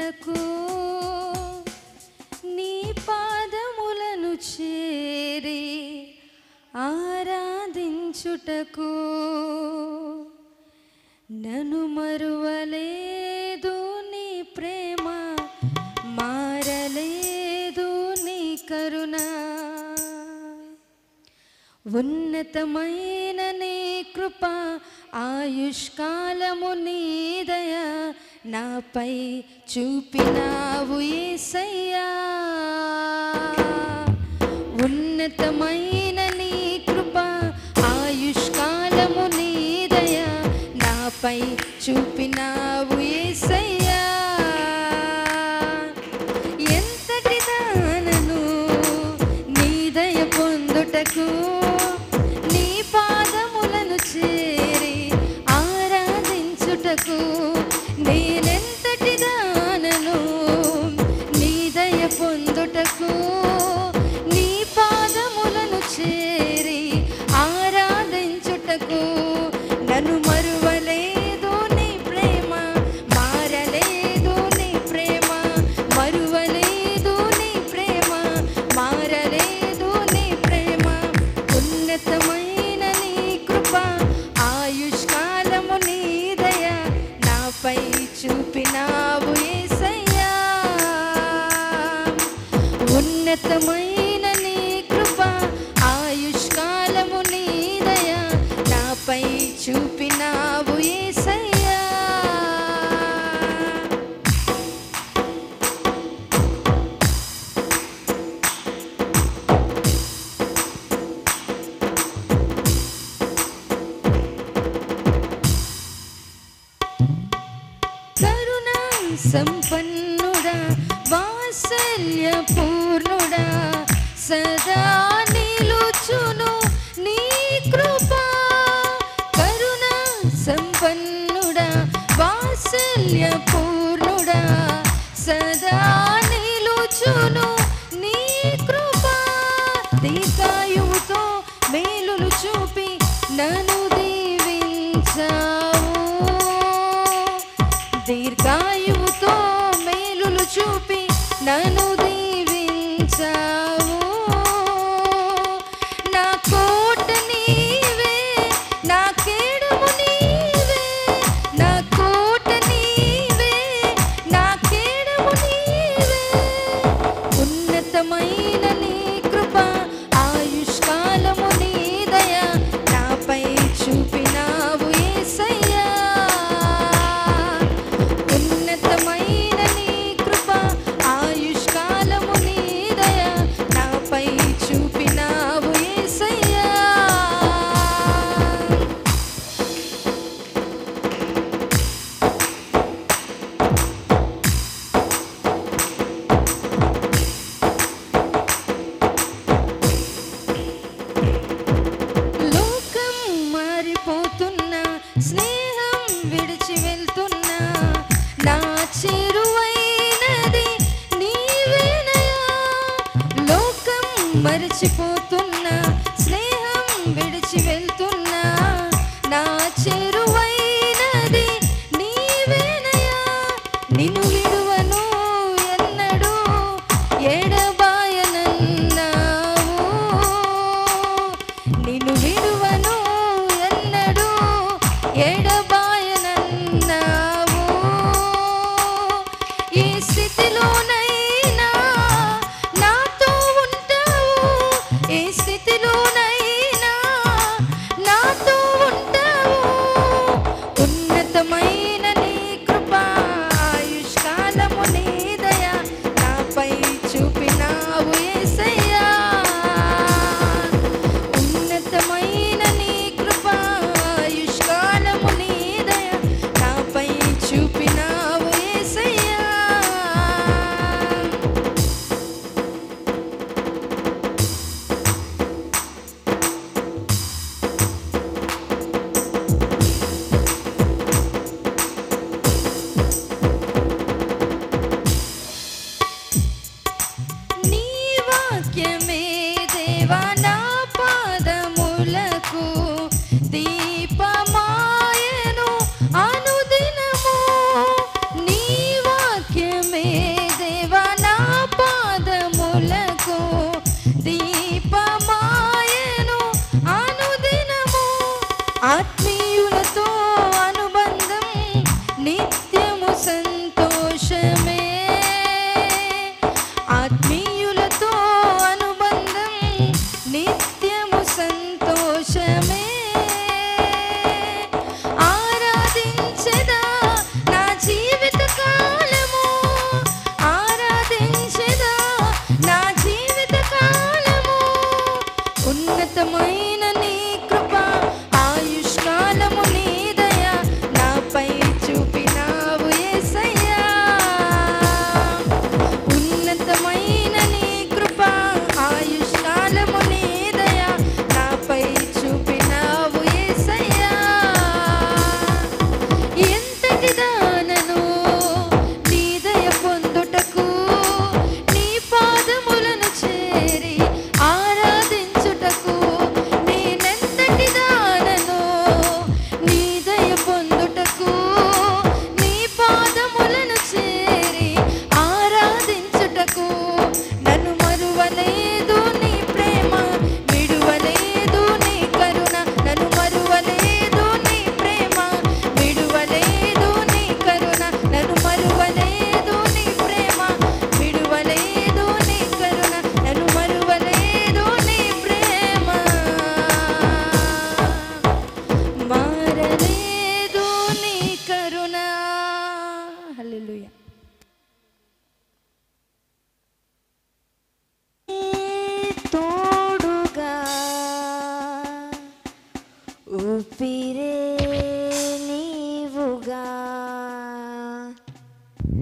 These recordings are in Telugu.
పొందుటకు నీ పాదములను చేరి ఆరాధించుటకు నన్ను మరువలేదు నీ ప్రేమ మారలేదు నీ కరుణ ఉన్నతమైన నీ కృప ఆయుష్కాలము నీదయ నాపై చూపినావు ఏసయ్యా ఉన్నతమైన నీ కృప ఆయుష్కాలము నీదయ నాపై చూపినావు ఏసయ్యా ఎంతటి దానను నీ దయ పొందుటకు నీ పాదములను చేరి ఆరాధించుటకు నేనెంతటి దానను నీ దయ పొందుటకు నీ పాదములను చేరి ఆరాధించుటకు నన్ను మరువలేదు నీ ప్రేమ మారలేదు నీ ప్రేమ మరువలేదు నీ ప్రేమ మారలేదు నీ ప్రేమ ఉన్నతమైన నీ కృప ఆయుష్కాలము నీ దయ నాపై చూపినావు ఏసయ్యా ఉన్నతమైన నీ కృప ఆయుష్కాలము నీ దయ నాపై చూపినావు ఏసయ్యా కరుణా సంపన్నుడా వాత్సల్య పూర్ణుడా సదా నిలుచును నీ కృప కరుణా సంపన్నుడా వాత్సల్య పూర్ణుడా సదా నిలుచును నీ కృప దీర్ఘాయువుతో మేలులు చూపి నన్ను దీవించావు దీర్ఘాయువుతో మేలులు చూపి నన్ను దీవించావు నా కోట నీవే నా కేడము నీవే నా కోట నీవే నా కేడము నీవే ఉన్నతమైన నీ కృప ఆయుష్కాలము నీ దయ నాపై చూపినావు ఏసయ్యా ఉన్నతమైన నీ కృప ఆయుష్కాలము నీ దయ నాపై చూపినావు ఏసయ్యా లోకం మారిపోతున్నా స్నేహం విడిచి వెళ్తున్నా నా చెరువైనది నీవేనయా లోకం మరిచిపోతున్నా స్నేహం విడిచి వెళ్తున్నా నా చెరువైనది నీవేనయా నిన్ను విడువను ఎన్నడూ ఎడబాయనన్నావు నిన్ను విడువను ఎన్నడూ ఎడబాయనన్నావు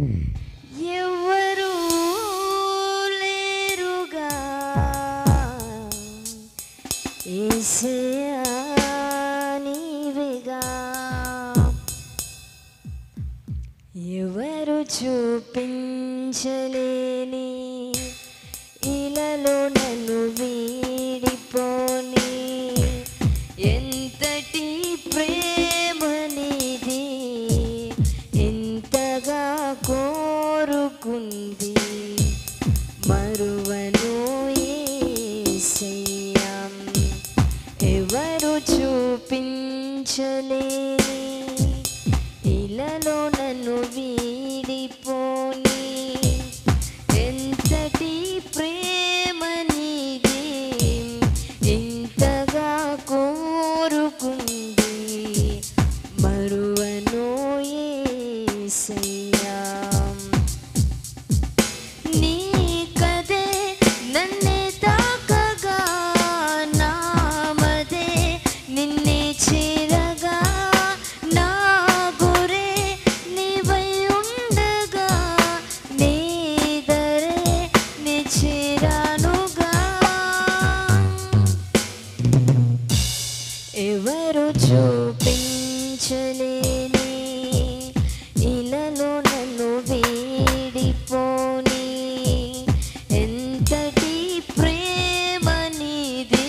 ఎవరు లేరుగా ఏసయ్యా నీవేగా ఎవరు చూపించలేని ఇలలో నన్ను వీడిపోని ఎంతటి ప్రేమనిది ఎంతగా కోరుకుంది మరువను యేసయ్యా ఎవరు చూపించలేని ఇలలో నన్ను వీడిపోని ఎంతటి ప్రేమనిది ఇంతగా కోరుకుంది మరువను యేసయ్యా నీ కదే నన్నే తాకగా నామదే నిన్నే చేరగా నా గురే నీవై ఉండగా నీ దరే నీ చేరానుగా ఎవరు చూపించలేని ఇలలో నన్ను వీడిపోని ఎంతటి ప్రేమనిది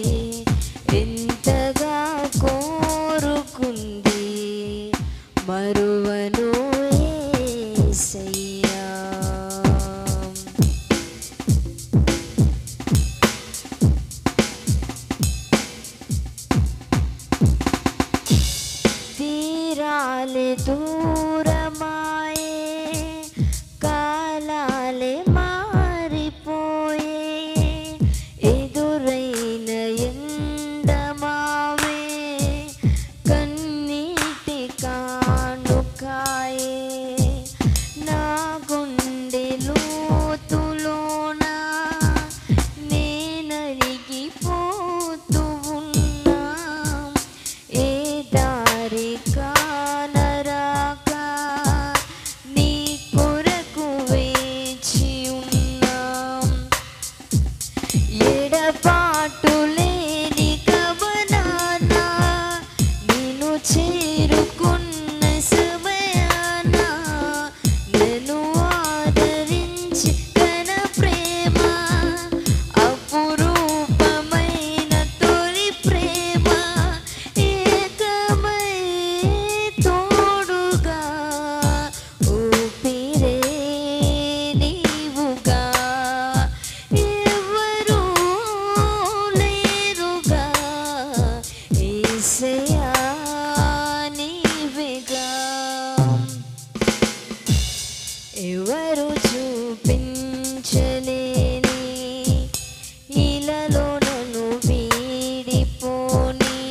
ఎంతగా కోరుకుంది మరువను యేసయ్యా తీరాలే దూరమాయే కాలాలే మారిపోయే ఎదురైన ఎండమావే కన్నీటి కానుకాయే నా గుండె లోతులోన నేనరిగిపోతూ ఉన్నా ఏ దారి కానరాక నీ కొరకు వేచి ఉన్నాం ఎడబాటు లేని కవనాన నిన్ను చేరుకున్న సమయాన నన్ను ఆదరించి కన ప్రేమ అపురూపమైన తొలి ప్రేమ ఏకమై తోడుగా ఊపిరే నీవుగా ఎవరు లేరుగా ఏసయ్యా నీవేగా ఎవరు చూపించలేని ఇలలో నన్ను వీడిపోని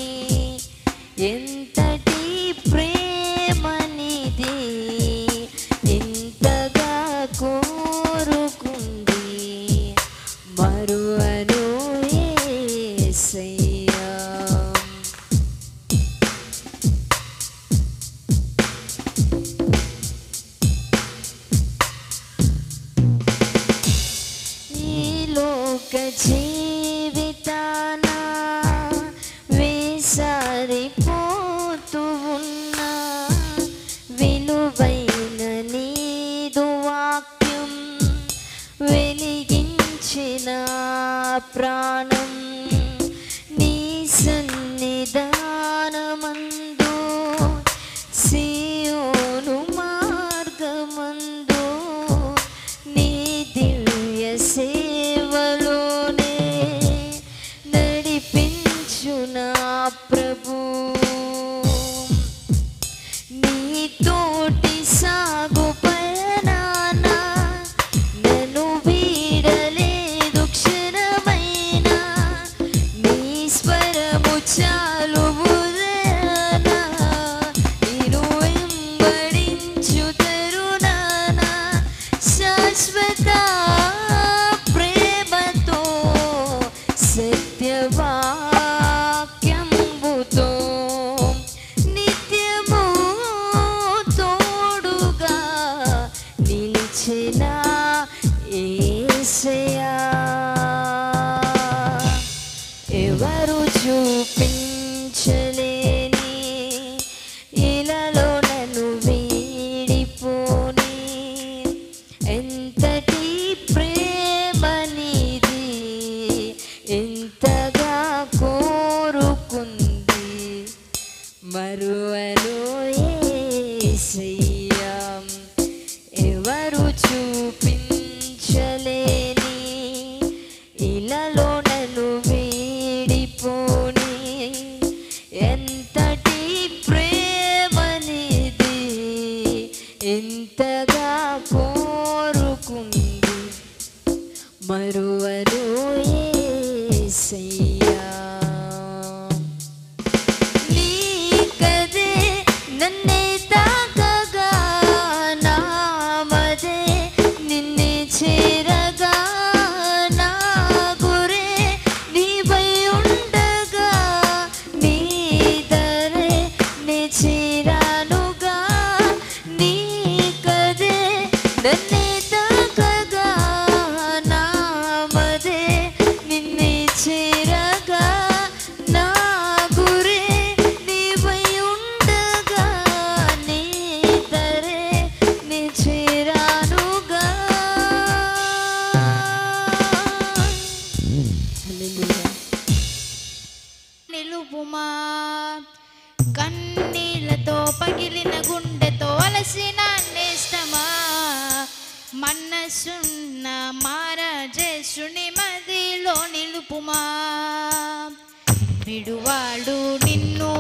ఎంతటి ప్రేమనిది ఇంతగా కోరుకుంది మరువను యేసయ్యా ఈ లోక జీవితాన వేసారిపోతూ ఉన్నా విలువైన నీదు వాక్యం వెలిగించిన ప్రాణం నీ సన్నిధానమందు సియోను మార్గమందు నీ దివ్య సేవలోనే మరువను యేసయ్యా ఎవరు చూపించలేని ఇలాలో నన్ను వీడిపోని ఎంతటి ప్రేమనిది ఇంతగా కోరుకుంది మరువను యేసయ్యా నీకదే నన్నే తాకగా నామదే నిన్నే చేరగా నా గురే నీవై ఉండగా నీ దరే నే చేరానుగా నీకదే నన్నే తాకగా నామదే నిన్నే చేరగా నా గురే నీవై ఉండగా నీ దరే నీ చేరానుగా హల్లెలూయా నిలుపుమా కన్నీళ్లతో పగిలిన గుండెతో అలసిన నేస్తమా మనసున్న మారాజేసుని మదిలో నిలుపుమా విడువాడు నిన్ను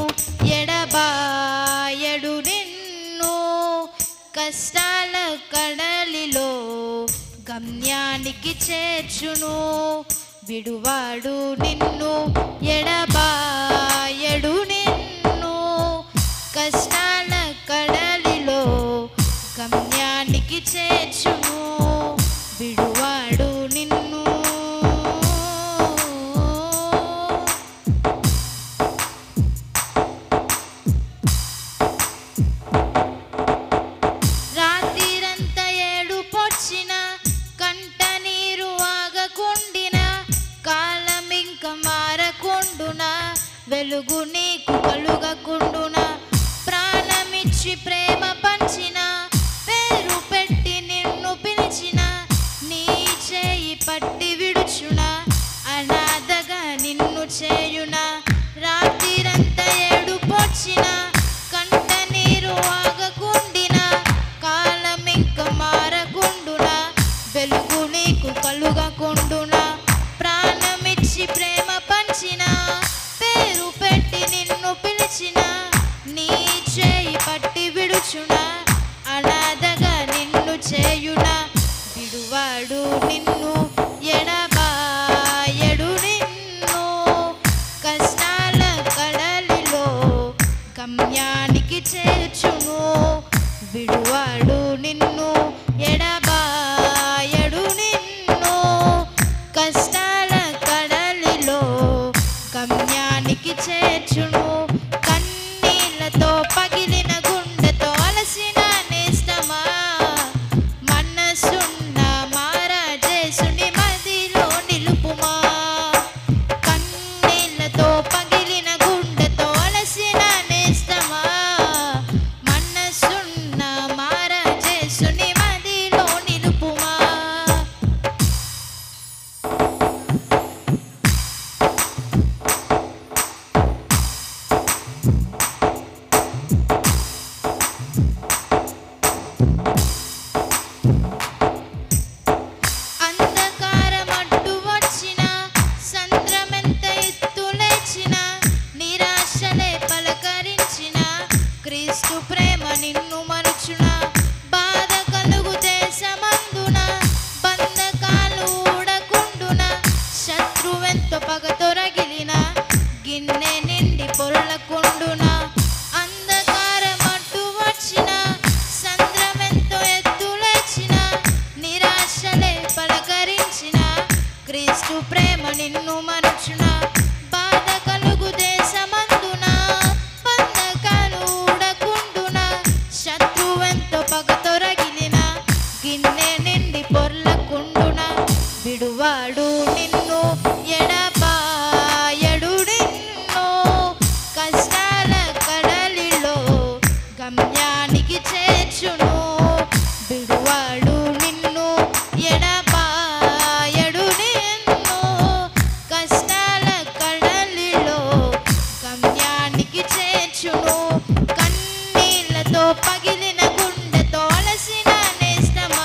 ఎడబాయడు నిన్ను కష్టాల కడలిలో గమ్యానికి చేర్చును విడువాడు నిన్ను ఎడబాయడు నిన్ను కష్టాల కడలిలో గమ్యానికి చేర్చును విడువాడు నిన్ను రాత్రిరంతా ఏడు పొచ్చిన కంట నీరు ఆగకుండిన కాలం ఇంక మారకుండున వెలుగు నీకు కలుగకుండున ప్రాణమిచ్చి ప్రేమ పంచిన పేరు పెట్టి నిన్ను పిలిచిన నీ చేయి పట్టి విడుచున అనాథగా నిన్ను చేయున రాత్రిరంతా ఏడు పొచ్చిన కంట నీరు ఆగకుండిన కాలం ఇంక మారకుండున వెలుగు నీకు కలుగకుండున ప్రాణమిచ్చి ప్రేమ పంచిన పేరు పెట్టి నిన్ను పిలిచిన నీ చేయి పట్టి విడుచున అనాథగా నిన్ను చేయున విడువాడు నిన్ను ఎడబాయడు నిన్ను కష్టాల కడలిలో గమ్యానికి చేర్చును విడువాడు నిన్ను ఎడబాయడు నిన్ను కష్టాల కడలిలో గమ్యానికి చేర్చును కన్నీళ్లతో పగిలిన గుండెతో అలసిన నేస్తమా మనసున్న మారాజేసుని మదిలో నిలుపుమా కన్నీళ్లతో పగిలిన గుండెతో అలసిన నేస్తమా మనసున్న మారాజేసుని మదిలో నిలుపుమా అంధకారం అడ్డు వచ్చిన సంద్రమెంత ఎత్తు లేచిన నిరాశలే పలకరించిన క్రీస్తు ప్రేమ నిన్ను మరుచున బాధ కలుగు దేశమందున బంధకాలు ఊడకుండున శత్రువెంతో పగతో రగిలిన గిన్నె నిండి పొరలకుండున అంధకారం అడ్డు వచ్చిన సంద్రమెంతో ఎత్తు లేచిన నిరాశలే పలకరించిన క్రీస్తు ప్రేమ నిన్ను మరచున బాధ కలుగు దేశమందున బంధకాలు ఊడకుండున శత్రు పగిలిన గుండెతో అలసిన నేస్తమా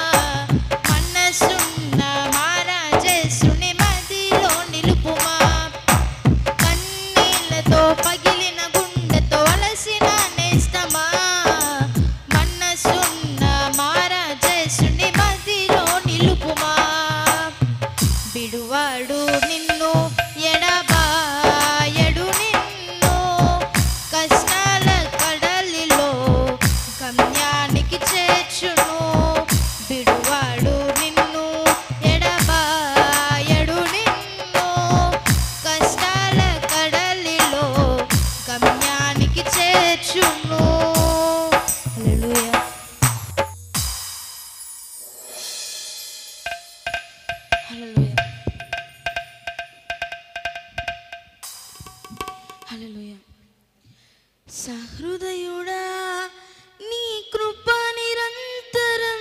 మనసున్న మారాజేసుని మదిలో నిలుపుమా కన్నీళ్లతో పగిలిన గుండెతో అలసిన నేస్తమా మనసున్న మారాజేసుని మదిలో నిలుపుమా బిడువాడు నిన్ను ఎడబాయడు నిన్ను కష్టాల కడలిలో గమ్యానికి చేర్చును బిడువాడు నిన్ను ఎడబాయడు నిన్ను కష్టాల కడలిలో గమ్యానికి చేర్చును హల్లెలూయా హల్లెలూయా హల్లెలూయా సహృదయుడా నీ కృప నిరంతరం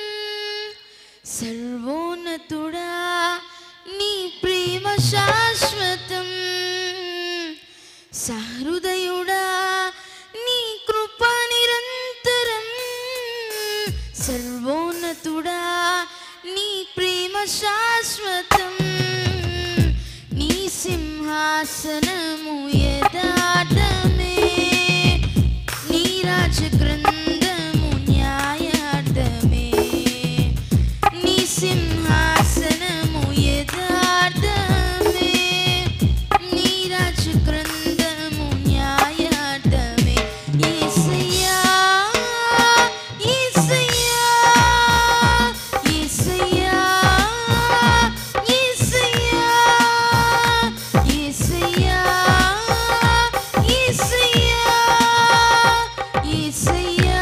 సర్వోన్నతుడా నీ ప్రేమ శాశ్వతం సహృదయుడా నీ కృప నిరంతరం సర్వోన్నతుడా నీ ప్రేమ శాశ్వతం నీ సింహాసనము యథార్థమే నీ రాజగ్రంథము న్యాయార్థమే నీ సింహాసనము యథార్థమే నీ రాజగ్రంథము న్యాయార్థమే యేసయ్యా యేసయ్యా యేసయ్యా యేసయ్యా యేసయ్యా యేసయ్యా యేసయ్యా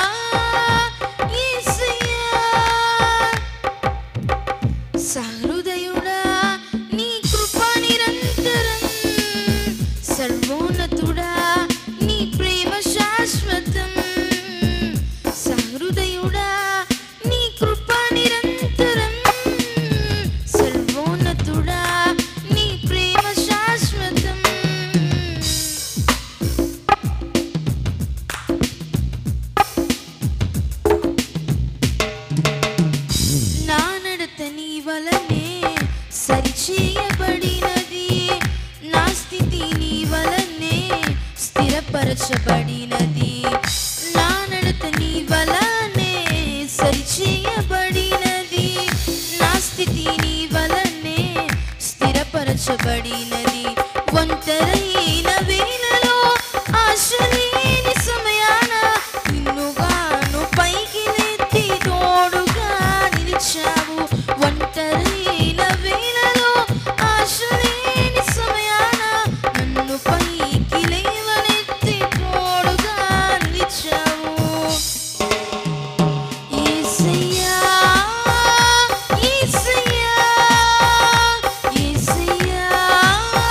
యేసయ్యా సహృదయుడా నీ కృప నిరంతరం సర్వోన్నతుడా నీ ప్రేమ శాశ్వతం సహృదయుడా నీ కృప నిరంతరం సర్వోన్నతుడా నీ ప్రేమ శాశ్వతం నా నడత నీ వలనే సరిచేయబడినది నా స్థితి నీ వలనే స్థిరపరచబడినది నా నడత నీ వలనే సరిచేయబడినది నా స్థితి నీ వలనే స్థిరపరచబడినది ఒంటరైన వేళలో ఆశ లేని సమయాన నిన్నుగాను పైకి నెత్తి తోడుగా నిలిచావు ఒంటరైన వేళలో ఆశ లేని సమయాన నన్ను పైకి లేవనెత్తి తోడుగా నిలిచావు యేసయ్యా యేసయ్యా యేసయ్యా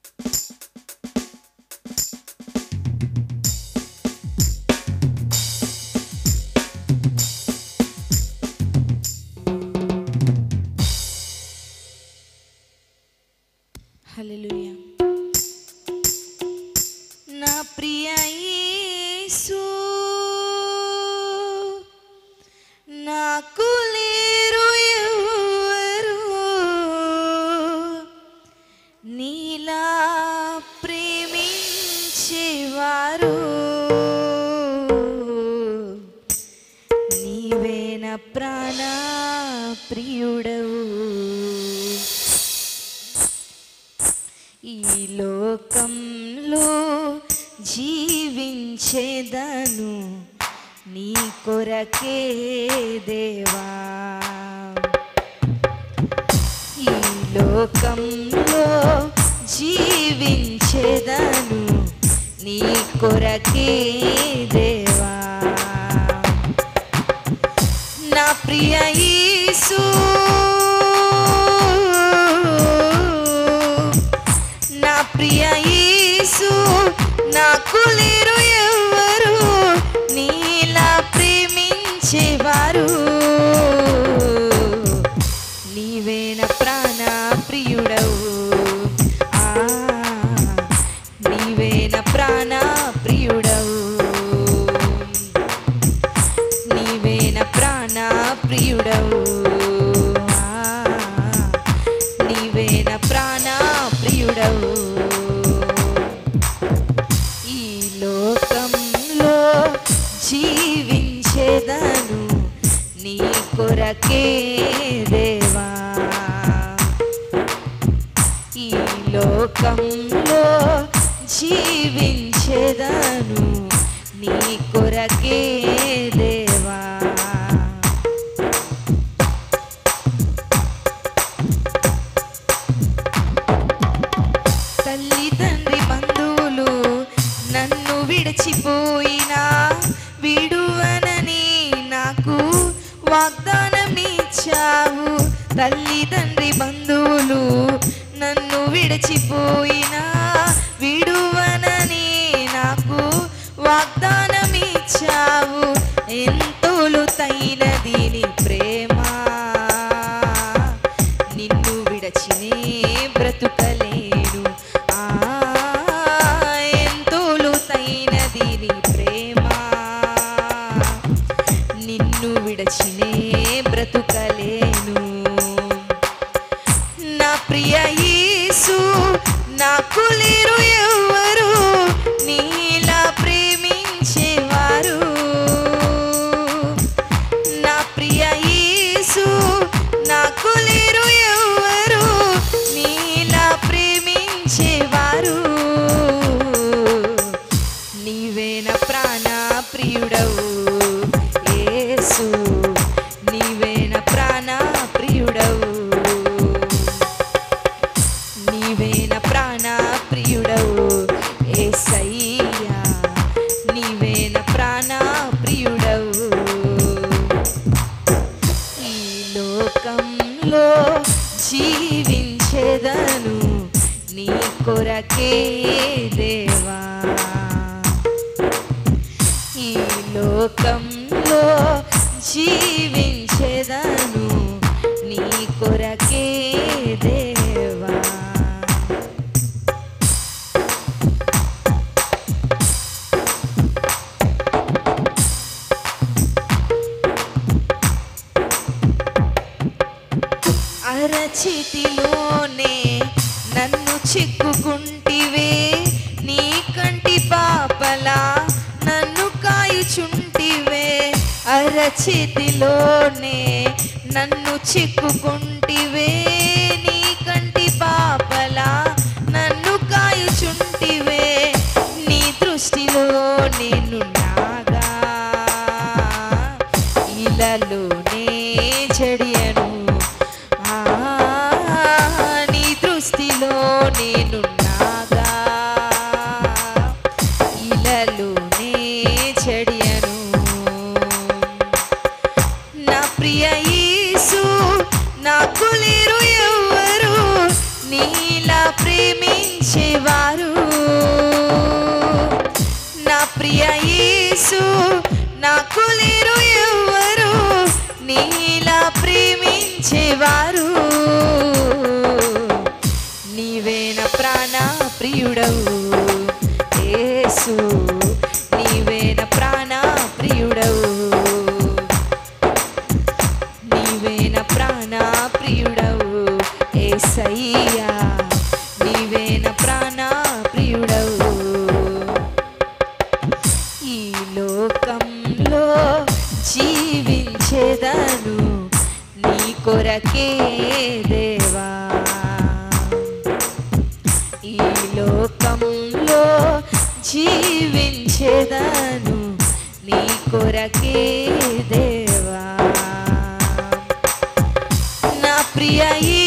హల్లెలూయా నా ప్రియ యేసు నాకు లేరు ఎవరు నీలా ప్రేమించేవారు నీవేన ప్రాణ ప్రియుడవు ఈ లోకంలో జీవించేదను నీ కొరకే దేవా ఈ లోకంలో జీవించేదను నీ కొరకే దేవా నా ప్రియ యేసు నా ప్రియ యేసు నాకు లేరు ఎవరు నీలా ప్రేమించేవారు నీవే నా ప్రాణ ప్రియుడవు ఆ నీవే నా ప్రాణ ప్రియుడవు నీవే నా ప్రాణ ప్రియుడవు ఆ, నీవే నా ప్రాణ ప్రియుడవు ఈ లోకంలో జీవించేదను నీ కొరకే దేవా ఈ లోకంలో జీవించేదను నీ కొరకే దేవా తల్లి తండ్రి బంధువులు నన్ను విడిచిపోయినా విడువనని నాకు వాగ్దానం ఇచ్చావు తల్లి తండ్రి బంధువులు నన్ను విడిచిపోయినా విడువనని నాకు వాగ్దానం ఇచ్చావు ఎంతోలు తైనది నీ ప్రేమ నిన్ను విడచినే బ్రతుకలేను ఆ ఎంతోలు తైనది నీ ప్రేమ నిన్ను విడచినే బ్రతుకలేను నా ప్రియ యేసు నాకు లేరు ఎవరు నీలా ప్రేమించేవారు నా ప్రియ యేసు నాకు లేరు ఎవరు నీలా ప్రేమించేవారు నీవే నా ప్రాణ ప్రియుడవు యేసు నీవే నా ప్రాణ ప్రియుడవు నీవే నా ప్రాణ ప్రియుడవు యేసయ్యా నీవే నా ప్రాణ ప్రియుడవు ఈ లోకంలో జీవించేదను నీ కొరకే దేవా ఈ లోకంలో జీవించేదను నీ కొరకే దేవా అరచేతిలోనే నన్ను చిక్కుకుంటివే నీ కంటి పాపలా నన్ను కాయుచుంటివే అరచేతిలోనే నన్ను చిక్కుకుంటివే నీ కంటి పాపలా నన్ను కాయుచుంటివే నీ దృష్టిలో నేను నాగా ఇలలోనే చెడియను ఆ, నీ దృష్టిలో నేను నాగా ఇలలోనే చెడియను నా ప్రియ యేసు నాకు లేరు యేసు నాకు లేరు ఎవరు నీలా ప్రేమించేవారు నీవేన ప్రాణ ప్రియుడవు యేసు నీవేన ప్రాణ ప్రియుడవు నీవేన ప్రాణ ప్రియుడవు ఏసయ్యా నీవేన ప్రాణ ప్రియుడవు ఈ లోకంలో జీవించేదను నీ కొరకే దేవా ఈ లోకంలో జీవించేదను నీ కొరకే దేవా నా ప్రియ